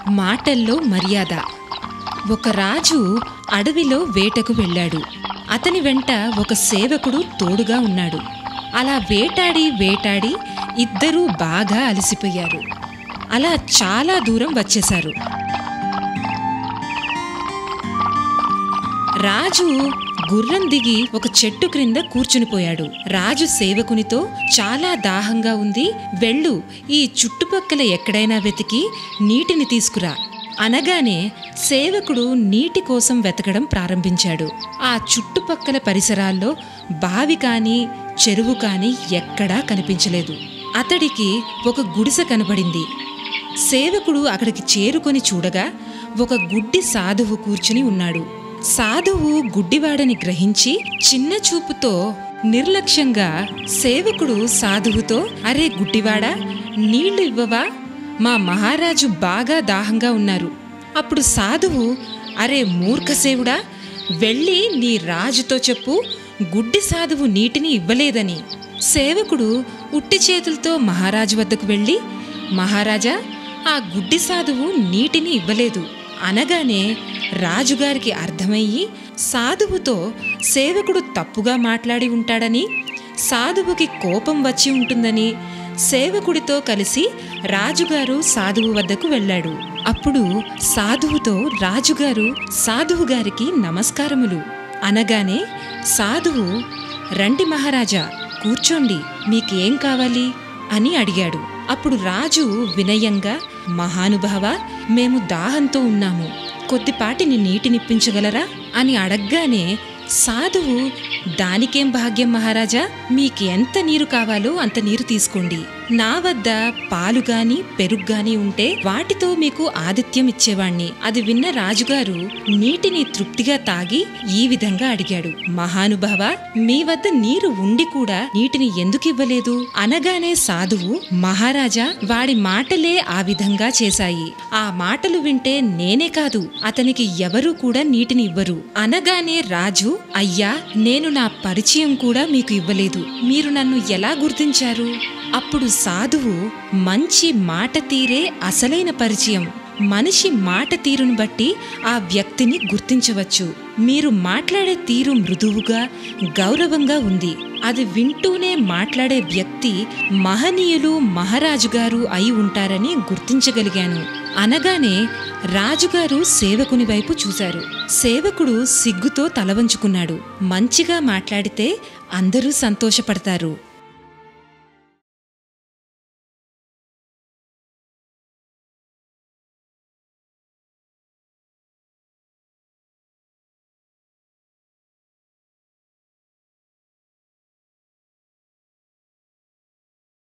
మాటల్లో మర్యాద ఒక రాజు అడవిలో వేటకు వెళ్ళాడు అతని వెంట ఒక సేవకుడు తోడుగా ఉన్నాడు అలా వేటాడి వేటాడి ఇద్దరూ బాగా అలసిపోయారు అలా చాలా దూరం వచ్చేశారు రాజు గుర్రం దిగి ఒక చెట్టు క్రింద కూర్చునిపోయాడు రాజు సేవకునితో చాలా దాహంగా ఉంది వెళ్ళు ఈ చుట్టుపక్కల ఎక్కడైనా వెతికి నీటిని తీసుకురా అనగానే సేవకుడు నీటి కోసం వెతకడం ప్రారంభించాడు ఆ చుట్టుపక్కల పరిసరాల్లో బావి కానీ చెరువు కానీ ఎక్కడా కనిపించలేదు అతడికి ఒక గుడిసె కనబడింది సేవకుడు అక్కడికి చేరుకొని చూడగా ఒక గుడ్డి సాధువు కూర్చుని ఉన్నాడు సాధువు గుడ్డివాడని గ్రహించి చిన్న చూపుతో నిర్లక్ష్యంగా సేవకుడు సాధువుతో అరే గుడ్డివాడా నీళ్లు ఇవ్వవా మా మహారాజు బాగా దాహంగా ఉన్నారు అప్పుడు సాధువు అరే మూర్ఖసేవుడా వెళ్ళి నీ రాజుతో చెప్పు గుడ్డి సాధువు నీటిని ఇవ్వలేదని సేవకుడు ఉట్టి చేతులతో మహారాజు వద్దకు వెళ్ళి మహారాజా ఆ గుడ్డి సాధువు నీటిని ఇవ్వలేదు అనగానే రాజుగారికి అర్థమయ్యి సాధువుతో సేవకుడు తప్పుగా మాట్లాడి ఉంటాడని సాధువుకి కోపం వచ్చి ఉంటుందని సేవకుడితో కలిసి రాజుగారు సాధువు వద్దకు వెళ్ళాడు అప్పుడు సాధువుతో రాజుగారు సాధువు గారికి నమస్కారములు అనగానే సాధువు రండి మహారాజా కూర్చోండి మీకేం కావాలి అని అడిగాడు అప్పుడు రాజు వినయంగా మహానుభావ మేము దాహంతో ఉన్నాము కొద్దిపాటిని నీటినిప్పించగలరా అని అడగ్గానే సాధువు దానికేం భాగ్యం మహారాజా మీకు ఎంత నీరు కావాలో అంత నీరు తీసుకోండి నా వద్ద పాలు గాని పెరుగు గాని ఉంటే వాటితో మీకు ఆతిథ్యం ఇచ్చేవాణ్ణి అది విన్న రాజుగారు నీటిని తృప్తిగా తాగి ఈ విధంగా అడిగాడు మహానుభావ మీ వద్ద నీరు ఉండి కూడా నీటిని ఎందుకు ఇవ్వలేదు అనగానే సాధువు మహారాజా వాడి మాటలే ఆ విధంగా చేశాయి ఆ మాటలు వింటే నేనే కాదు అతనికి ఎవరూ కూడా నీటిని ఇవ్వరు అనగానే రాజు అయ్యా నేను నా పరిచయం కూడా మీకు ఇవ్వలేదు మీరు నన్ను ఎలా గుర్తించారు అప్పుడు సాధువు మంచి మాట తీరే అసలైన పరిచయం మనిషి మాట తీరును బట్టి ఆ వ్యక్తిని గుర్తించవచ్చు మీరు మాట్లాడే తీరు మృదువుగా గౌరవంగా ఉంది అది వింటూనే మాట్లాడే వ్యక్తి మహనీయులు మహారాజు గారు అయి ఉంటారని గుర్తించగలిగాను అనగానే రాజుగారు సేవకుని వైపు చూశారు సేవకుడు సిగ్గుతో తలవంచుకున్నాడు మంచిగా మాట్లాడితే అందరూ సంతోషపడతారు